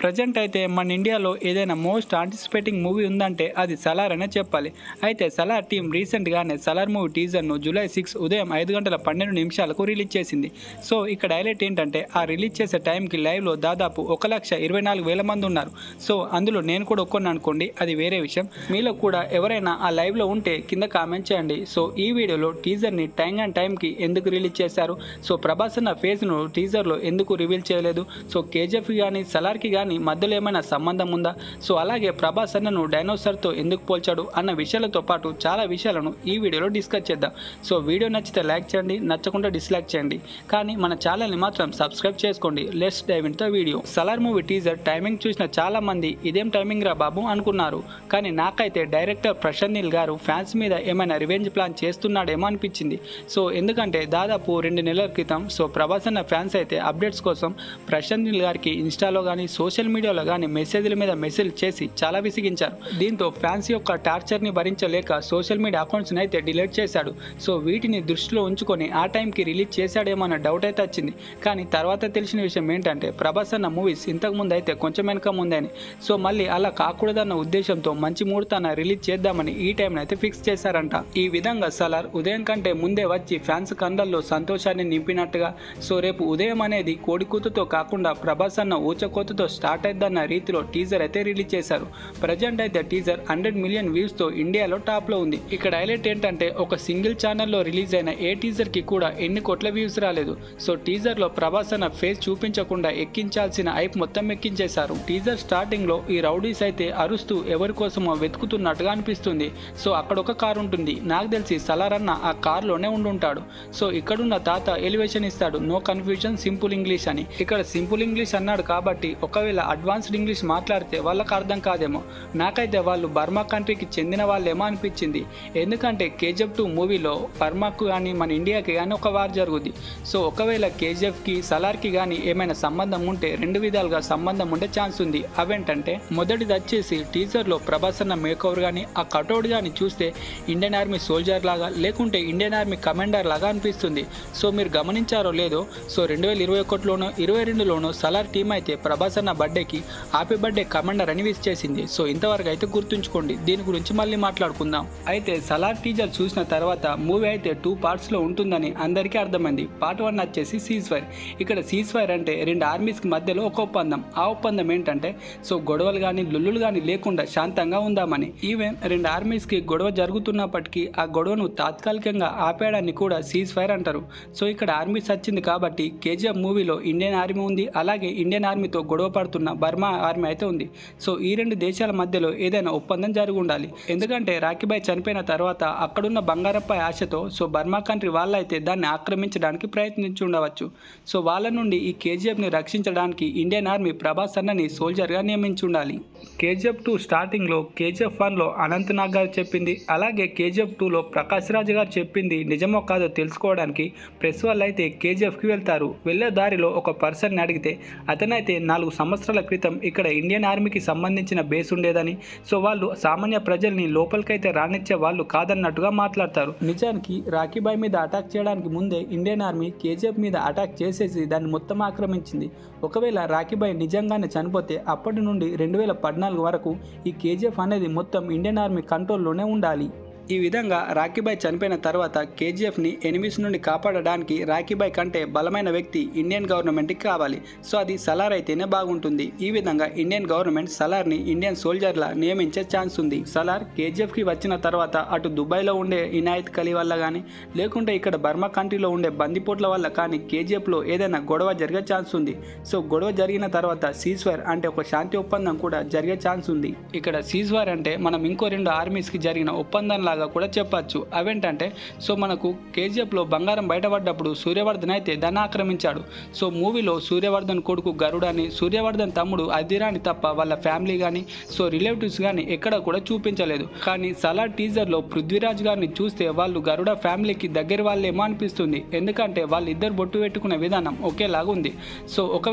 present అయితే మన ఇండియాలో ఏదైనా మోస్ట్ ఆంటిసిపేటింగ్ మూవీ ఉందంటే అది సలార్ అనే చెప్పాలి అయితే సలార్ టీం రీసెంట్గానే సలార్ మూవీ టీజర్ను జూలై సిక్స్ ఉదయం ఐదు గంటల పన్నెండు నిమిషాలకు రిలీజ్ చేసింది సో ఇక్కడ హైలైట్ ఏంటంటే ఆ రిలీజ్ చేసే టైంకి లైవ్లో దాదాపు ఒక లక్ష ఇరవై నాలుగు వేల మంది ఉన్నారు సో అందులో నేను కూడా ఒక్కని అనుకోండి అది వేరే విషయం మీలో కూడా ఎవరైనా ఆ లైవ్లో ఉంటే కింద కామెంట్ చేయండి సో ఈ వీడియోలో టీజర్ని టైం అండ్ టైంకి ఎందుకు రిలీజ్ చేశారు సో ప్రభాస్ అన్న ఫేస్ను టీజర్లో ఎందుకు రివీల్ చేయలేదు సో కేజీఎఫ్ కానీ సలార్కి కానీ మధ్యలో ఏమైనా సంబంధం ఉందా సో అలాగే ప్రభాస్ అన్నను డైనోసార్తో ఎందుకు పోల్చాడు అన్న విషయాలతో పాటు చాలా విషయాలను ఈ వీడియోలో డిస్కస్ చేద్దాం సో వీడియో నచ్చితే లైక్ చేయండి నచ్చకుండా డిస్లైక్ చేయండి కానీ మన ఛానల్ని మాత్రం సబ్స్క్రైబ్ చేసుకోండి let's dive in the video Salaar movie teaser timing చూసిన చాలా మంది ఇదేం టైమింగ్ రా బాబు అనుకున్నారు కానీ నాకైతే డైరెక్టర్ ప్రశాంత్ నీల్ గారు ఫ్యాన్స్ మీద ఏమైనా రివెంజ్ ప్లాన్ చేస్తున్నాడేమో అనిపించింది సో ఎందుకంటే దాదాపు రెండు నెలల క్రితం సో ప్రభాస్ అన్న ఫ్యాన్స్ అయితే అప్డేట్స్ కోసం ప్రశాంత్ నీల్ గారికి ఇన్స్టాలో కానీ సోషల్ మీడియాలో కానీ మెసేజ్ల మీద మెసేజ్ చేసి చాలా విసిగించారు దీంతో ఫ్యాన్స్ యొక్క టార్చర్ని భరించలేక సోషల్ మీడియా అకౌంట్స్ని అయితే డిలీట్ చేశాడు సో వీటిని దృష్టిలో ఉంచుకొని ఆ టైంకి రిలీజ్ చేశాడేమో అన్న డౌట్ అయితే వచ్చింది కానీ తర్వాత తెలిసిన విషయం ఏంటంటే ప్రభాస్ అన్న మూవీస్ ఇంతకు ముందు అయితే కొంచెం వెనక ముందని సో మళ్ళీ అలా కాకూడదన్న ఉద్దేశంతో మంచి ముహూర్తాన రిలీజ్ చేద్దామని ఈ టైంని అయితే ఫిక్స్ చేశారంట ఈ విధంగా సలార్ ఉదయం కంటే ముందే వచ్చి ఫ్యాన్స్ కండల్లో సంతోషాన్ని నింపినట్టుగా సో రేపు ఉదయం అనేది కోడికూతుతో కాకుండా ప్రభాస్ అన్న ఊచకోతతో స్టార్ట్ అయిద్దన్న రీతిలో టీజర్ అయితే రిలీజ్ చేశారు ప్రజెంట్ అయితే టీజర్ హండ్రెడ్ మిలియన్ వ్యూస్ తో ఇండియాలో టాప్ లో ఉంది ఇక్కడ హైలైట్ ఏంటంటే ఒక సింగిల్ ఛానల్లో రిలీజ్ అయిన ఏ టీజర్ కి కూడా ఎన్ని కోట్ల వ్యూస్ రాలేదు సో టీజర్ లో ప్రభాస్ అన్న ఫేస్ చూపించకుండా ఎక్కించాల్సిన ఐప్ మొత్తం ఎక్కించేశారు టీజర్ స్టార్టింగ్ లో ఈ రౌడీస్ అయితే అరుస్తూ ఎవరి కోసమో వెతుకుతున్నట్టుగా అనిపిస్తుంది సో అక్కడ ఒక కార్ ఉంటుంది నాకు తెలిసి సలార్ అన్న ఆ కార్ లోనే ఉండుంటాడు సో ఇక్కడున్న తాత ఎలివేషన్ ఇస్తాడు నో కన్ఫ్యూజన్ సింపుల్ ఇంగ్లీష్ అని ఇక్కడ సింపుల్ ఇంగ్లీష్ అన్నాడు కాబట్టి ఒకవేళ అడ్వాన్స్డ్ ఇంగ్లీష్ మాట్లాడితే వాళ్ళకి అర్థం కాదేమో నాకైతే వాళ్ళు బర్మా కంట్రీకి చెందిన వాళ్ళేమో అనిపించింది ఎందుకంటే కేజీఎఫ్ టూ మూవీలో బర్మాకు కానీ మన ఇండియాకి కానీ ఒక వార్ జరుగుద్ది సో ఒకవేళ కేజీఎఫ్కి సలార్కి కానీ ఏమైనా సంబంధం ఉంటే రెండు విధాలుగా సంబంధం ఉండే ఛాన్స్ ఉంది అవేంటంటే మొదటిది వచ్చేసి టీజర్లో ప్రభాస్ అన్న మేకవర్ కానీ ఆ కటౌట్ కానీ చూస్తే ఇండియన్ ఆర్మీ సోల్జర్ లాగా లేకుంటే ఇండియన్ ఆర్మీ కమాండర్ లాగా అనిపిస్తుంది సో మీరు గమనించారో లేదో సో రెండు వేల ఇరవై ఒకటిలోనో ఇరవై రెండులోనో సలార్ టీం అయితే ప్రభాస్ అన్న బర్త్డేకి హ్యాపీ బర్త్డే కమాండర్ అని విష్ చేసింది సో ఇంతవరకు అయితే గుర్తుంచుకోండి దీని గురించి మళ్ళీ మాట్లాడుకుందాం అయితే సలార్ టీజర్ చూసిన తర్వాత మూవీ అయితే టూ పార్ట్స్లో ఉంటుందని అందరికీ అర్థమైంది పార్ట్ వన్ వచ్చేసి సీజ్ ఫైర్ ఇక్కడ సీజ్ ఫైర్ అంటే రెండు ఆర్మీస్కి మధ్యలో ఒక ఒప్పందం ఆ ఒప్పందం ఏంటంటే సో గొడవలు కానీ లుల్లులు కానీ లేకుండా శాంతంగా ఉందామని ఈవెన్ రెండు ఆర్మీస్కి గొడవ జరుగుతున్నప్పటికీ ఆ గొడవను తాత్కాలికంగా ఆపేయడాన్ని కూడా సీజ్ ఫైర్ అంటారు సో ఇక్కడ ఆర్మీస్ వచ్చింది కాబట్టి కేజీఎఫ్ మూవీలో ఇండియన్ ఆర్మీ ఉంది అలాగే ఇండియన్ ఆర్మీతో గొడవ పడుతున్న బర్మా ఆర్మీ అయితే ఉంది సో ఈ రెండు దేశాల మధ్యలో ఏదైనా ఒప్పందం జరిగి ఉండాలి ఎందుకంటే రాఖీబాయ్ చనిపోయిన తర్వాత అక్కడున్న బంగారప్ప ఆశతో సో బర్మా కంట్రీ వాళ్ళైతే దాన్ని ఆక్రమించడానికి ప్రయత్నించి ఉండవచ్చు సో వాళ్ళ నుండి ఈ కేజీఎఫ్ని రక్షించడానికి ఇండియన్ ఆర్మీ ప్రభాస్ అన్నని సోల్జర్గా నియమించి ఉండాలి కేజీఎఫ్ టూ స్టార్టింగ్లో కేజీఎఫ్ వన్లో అనంత్ నాగ్ గారు చెప్పింది అలాగే కేజీఎఫ్ టూలో ప్రకాష్ రాజ్ గారు చెప్పింది నిజమో కాదో తెలుసుకోవడానికి ప్రెస్ వాళ్ళు అయితే కేజీఎఫ్కి వెళ్తారు వెళ్ళే దారిలో ఒక పర్సన్ని అడిగితే అతనైతే నాలుగు సంవత్సరాల క్రితం ఇక్కడ ఇండియన్ ఆర్మీకి సంబంధించిన బేస్ ఉండేదని సో వాళ్ళు సామాన్య ప్రజల్ని లోపలికైతే రానిచ్చే వాళ్ళు కాదన్నట్టుగా మాట్లాడతారు నిజానికి రాఖీబాయ్ మీద అటాక్ చేయడానికి ముందే ఇండియన్ ఆర్మీ కేజీఎఫ్ మీద అటాక్ చేసేసి దాన్ని మొత్తం ఆక్రమించింది ఒకవేళ రాఖీబాయ్ నిజంగానే చనిపోతే అప్పటి నుండి రెండు వేల పద్నాలుగు వరకు ఈ కేజీఎఫ్ అనేది మొత్తం ఇండియన్ ఆర్మీ కంట్రోల్లోనే ఉండాలి ఈ విధంగా రాఖీబాయ్ చనిపోయిన తర్వాత కేజీఎఫ్ని ఎనిమిస్ నుండి కాపాడడానికి రాఖీబాయ్ కంటే బలమైన వ్యక్తి ఇండియన్ గవర్నమెంట్కి కావాలి సో అది సలార్ అయితేనే బాగుంటుంది ఈ విధంగా ఇండియన్ గవర్నమెంట్ సలార్ని ఇండియన్ సోల్జర్లా నియమించే ఛాన్స్ ఉంది సలార్ కేజీఎఫ్కి వచ్చిన తర్వాత అటు దుబాయ్లో ఉండే ఇనాయత్ కలీ వల్ల కానీ లేకుంటే ఇక్కడ బర్మా కంట్రీలో ఉండే బందిపోట్ల వల్ల కానీ కేజీఎఫ్లో ఏదైనా గొడవ జరిగే ఛాన్స్ ఉంది సో గొడవ జరిగిన తర్వాత సీజ్వైర్ అంటే ఒక శాంతి ఒప్పందం కూడా జరిగే ఛాన్స్ ఉంది ఇక్కడ సీజ్వైర్ అంటే మనం ఇంకో రెండు ఆర్మీస్కి జరిగిన ఒప్పందం లాగా కూడా చెప్పచ్చు అవేంటంటే సో మనకు కేజీఎఫ్లో బంగారం బయటపడ్డప్పుడు సూర్యవర్ధన్ అయితే దాన్ని ఆక్రమించాడు సో మూవీలో సూర్యవర్ధన్ కొడుకు గరుడని సూర్యవర్ధన్ తమ్ముడు అదిరాని తప్ప వాళ్ళ ఫ్యామిలీ కానీ సో రిలేటివ్స్ కానీ ఎక్కడ కూడా చూపించలేదు కానీ సలార్ టీజర్లో పృథ్వీరాజ్ గారిని చూస్తే వాళ్ళు గరుడ ఫ్యామిలీకి దగ్గర వాళ్ళేమో అనిపిస్తుంది ఎందుకంటే వాళ్ళిద్దరు బొట్టు పెట్టుకునే విధానం ఒకేలాగా ఉంది సో ఒకవేళ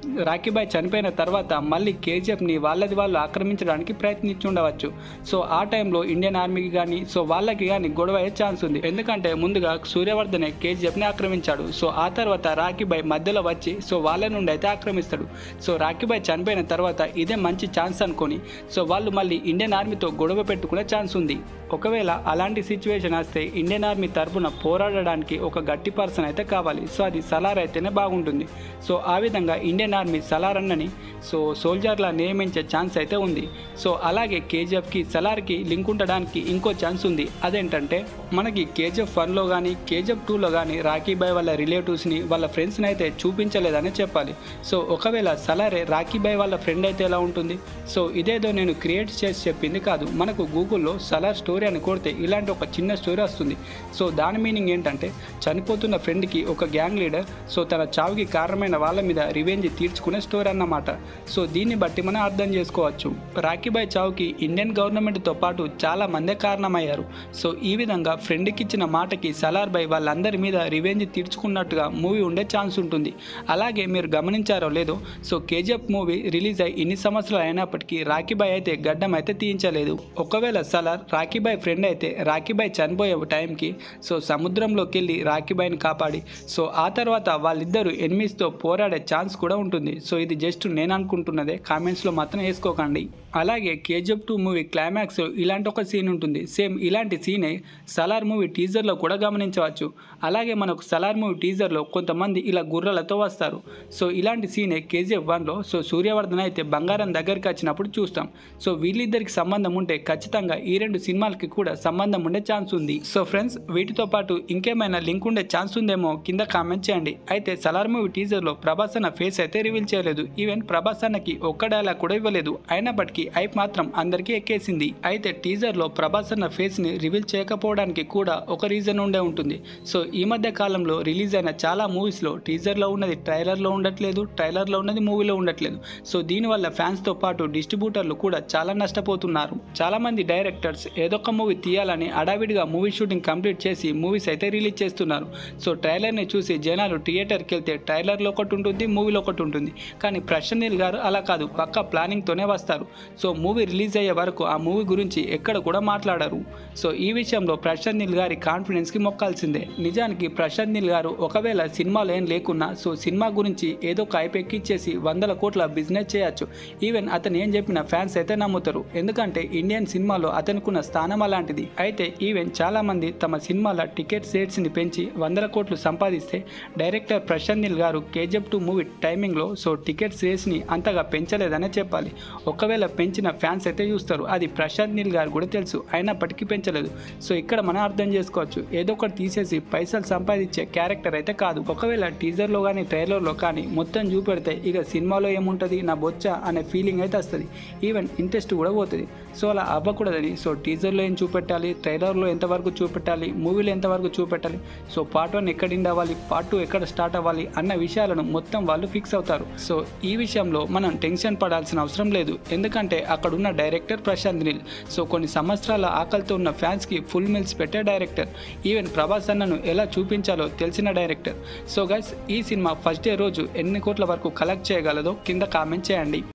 రాఖీబాయ్ చనిపోయిన తర్వాత మళ్ళీ కేజీఎఫ్ని వాళ్ళది వాళ్ళు ఆక్రమించడానికి ప్రయత్నించి ఉండవచ్చు సో ఆ టైంలో ఇండియన్ ఆర్మీకి కానీ సో వాళ్ళకి కానీ గొడవ అయ్యే ఛాన్స్ ఉంది ఎందుకంటే ముందుగా సూర్యవర్ధనే కేజీఎఫ్ని ఆక్రమించాడు సో ఆ తర్వాత రాఖీబాయ్ మధ్యలో వచ్చి సో వాళ్ళ నుండి అయితే ఆక్రమిస్తాడు సో రాఖీబాయ్ చనిపోయిన తర్వాత ఇదే మంచి ఛాన్స్ అనుకొని సో వాళ్ళు మళ్ళీ ఇండియన్ ఆర్మీతో గొడవ పెట్టుకునే ఛాన్స్ ఉంది ఒకవేళ అలాంటి సిచ్యువేషన్ వస్తే ఇండియన్ ఆర్మీ తరపున పోరాడడానికి ఒక గట్టి పర్సన్ అయితే కావాలి సో అది సలార్ అయితేనే బాగుంటుంది సో ఆ విధంగా ఇండియన్ ఆర్మీ సలార్ అన్నని సో సోల్జర్లా నియమించే ఛాన్స్ అయితే ఉంది సో అలాగే కేజీఎఫ్కి సలార్కి లింక్ ఉండడానికి ఇంకో ఛాన్స్ ఉంది అదేంటంటే మనకి కేజీఎఫ్ వన్లో కానీ కేజీఎఫ్ టూలో కానీ రాఖీబాయ్ వాళ్ళ రిలేటివ్స్ని వాళ్ళ ఫ్రెండ్స్ని అయితే చూపించలేదని చెప్పాలి సో ఒకవేళ సలారే రాఖీబాయ్ వాళ్ళ ఫ్రెండ్ అయితే ఎలా ఉంటుంది సో ఇదేదో నేను క్రియేట్ చేసి చెప్పింది కాదు మనకు గూగుల్లో సలార్ స్టోరీ అని కొడితే ఇలాంటి ఒక చిన్న స్టోరీ వస్తుంది సో దాని మీనింగ్ ఏంటంటే చనిపోతున్న ఫ్రెండ్కి ఒక గ్యాంగ్ లీడర్ సో తన చావుకి కారణమైన వాళ్ళ మీద రివెంజ్ తీర్చుకునే స్టోరీ అన్నమాట సో దీన్ని బట్టి మనం అర్థం చేసుకోవచ్చు రాఖీబాయ్ చావుకి ఇండియన్ గవర్నమెంట్తో పాటు చాలా మందే కారణమయ్యారు సో ఈ విధంగా ఫ్రెండ్కి ఇచ్చిన మాటకి సలార్ బై వాళ్ళందరి మీద రివెంజ్ తీర్చుకున్నట్టుగా మూవీ ఉండే ఛాన్స్ ఉంటుంది అలాగే మీరు గమనించారో లేదో సో కేజీఎఫ్ మూవీ రిలీజ్ అయ్యి ఇన్ని సంవత్సరాలు అయినప్పటికీ రాఖీబాయ్ అయితే గడ్డం అయితే తీయించలేదు ఒకవేళ సలార్ రాఖీబాయ్ ఫ్రెండ్ అయితే రాఖీబాయ్ చనిపోయే టైంకి సో సముద్రంలోకి వెళ్ళి రాఖీబాయ్ని కాపాడి సో ఆ తర్వాత వాళ్ళిద్దరు ఎనిమిస్తో పోరాడే ఛాన్స్ కూడా ఉంటుంది సో ఇది జస్ట్ నేను అనుకుంటున్నదే కామెంట్స్లో మాత్రం వేసుకోకండి అలాగే కేజీఎఫ్ టూ మూవీ క్లైమాక్స్ ఇలాంటి ఒక సీన్ ఉంటుంది సేమ్ ఇలాంటి సీనే సలార్ మూవీ టీజర్లో కూడా గమనించవచ్చు అలాగే మనకు సలార్ మూవీ టీజర్లో కొంతమంది ఇలా గుర్రలతో వస్తారు సో ఇలాంటి సీనే కేజీఎఫ్ వన్లో సో సూర్యవర్ధన్ అయితే బంగారం దగ్గరికి వచ్చినప్పుడు చూస్తాం సో వీళ్ళిద్దరికి సంబంధం ఉంటే ఖచ్చితంగా ఈ రెండు సినిమాలకి కూడా సంబంధం ఉండే ఛాన్స్ ఉంది సో ఫ్రెండ్స్ వీటితో పాటు ఇంకేమైనా లింక్ ఉండే ఛాన్స్ ఉందేమో కింద కామెంట్ చేయండి అయితే సలార్ మూవీ టీజర్లో ప్రభాస్ అన్న ఫేస్ అయితే రివీల్ చేయలేదు ఈవెన్ ప్రభాస్ అన్నకి ఒక్క డైలాగ్ కూడా ఇవ్వలేదు అయినప్పటికీ ఐప్ మాత్రం అందరికీ ఎక్కేసింది అయితే టీజర్లో ప్రభాస్ అన్న ఫేస్ని రివీల్ చేయకపోవడానికి కూడా ఒక రీజన్ ఉండే ఉంటుంది సో ఈ మధ్య కాలంలో రిలీజ్ అయిన చాలా మూవీస్లో టీజర్లో ఉన్నది ట్రైలర్లో ఉండట్లేదు ట్రైలర్లో ఉన్నది మూవీలో ఉండట్లేదు సో దీనివల్ల ఫ్యాన్స్తో పాటు డిస్ట్రిబ్యూటర్లు కూడా చాలా నష్టపోతున్నారు చాలా మంది డైరెక్టర్స్ ఏదో ఒక మూవీ తీయాలని అడావిడిగా మూవీ షూటింగ్ కంప్లీట్ చేసి మూవీస్ అయితే రిలీజ్ చేస్తున్నారు సో ట్రైలర్ని చూసి జనాలు థియేటర్కి వెళ్తే ట్రైలర్లో ఒకటి ఉంటుంది మూవీలో ఒకటి ఉంటుంది కానీ ప్రశాంత్ నీల్ గారు అలా కాదు పక్క ప్లానింగ్తోనే వస్తారు సో మూవీ రిలీజ్ అయ్యే వరకు ఆ మూవీ గురించి ఎక్కడ కూడా మాట్లాడరు సో ఈ విషయంలో ప్రశాంత్ నీల్ గారి కాన్ఫిడెన్స్కి మొక్కాల్సిందే నిజానికి ప్రశాంత్ నీల్ గారు ఒకవేళ సినిమాలో ఏం లేకున్నా సో సినిమా గురించి ఏదో ఒక హైప్ ఎక్కిచ్చేసి వందల కోట్ల బిజినెస్ చేయొచ్చు ఈవెన్ అతను ఏం చెప్పిన ఫ్యాన్స్ అయితే నమ్ముతారు ఎందుకంటే ఇండియన్ సినిమాలో అతనుకున్న స్థానం అలాంటిది అయితే ఈవెన్ చాలా మంది తమ సినిమాల టికెట్ రేట్స్ని పెంచి వందల కోట్లు సంపాదిస్తే డైరెక్టర్ ప్రశాంత్ నీల్ గారు కేజీఎఫ్ టూ మూవీ టైమింగ్లో సో టికెట్స్ రేట్స్ని అంతగా పెంచలేదనే చెప్పాలి ఒకవేళ పెంచిన ఫ్యాన్స్ అయితే చూస్తారు అది ప్రశాంత్ నీల్ గారు కూడా తెలుసు అయినప్పటికీ పెంచలేదు సో ఇక్కడ మనం అర్థం చేసుకోవచ్చు ఏదో ఒకటి తీసేసి పైసలు సంపాదించే క్యారెక్టర్ అయితే కాదు ఒకవేళ టీజర్లో కానీ ట్రైలర్లో కానీ మొత్తం చూపెడితే ఇక సినిమాలో ఏముంటుంది నా బొచ్చ అనే ఫీలింగ్ అయితే వస్తుంది ఈవెన్ ఇంట్రెస్ట్ కూడా పోతుంది సో అలా అవ్వకూడదని సో టీజర్లో ఏం చూపెట్టాలి ట్రైలర్లో ఎంతవరకు చూపెట్టాలి మూవీలో ఎంతవరకు చూపెట్టాలి సో పార్ట్ వన్ ఎక్కడ ఎండ్ అవ్వాలి పార్ట్ టూ ఎక్కడ స్టార్ట్ అవ్వాలి అన్న విషయాలను మొత్తం వాళ్ళు ఫిక్స్ అవుతారు సో ఈ విషయంలో మనం టెన్షన్ పడాల్సిన అవసరం లేదు ఎందుకంటే అక్కడ ఉన్న డైరెక్టర్ ప్రశాంత్ నీల్ సో కొన్ని సంవత్సరాల ఆకలితో ఉన్న ఫ్యాన్స్కి ఫుల్ మీల్స్ పెట్టే డైరెక్టర్ ఈవెన్ ప్రభాస్ అన్నను ఎలా చూపించాలో తెలిసిన డైరెక్టర్ సో గైస్ ఈ సినిమా ఫస్ట్ డే రోజు ఎన్ని కోట్ల వరకు కలెక్ట్ చేయగలదో కింద కామెంట్ చేయండి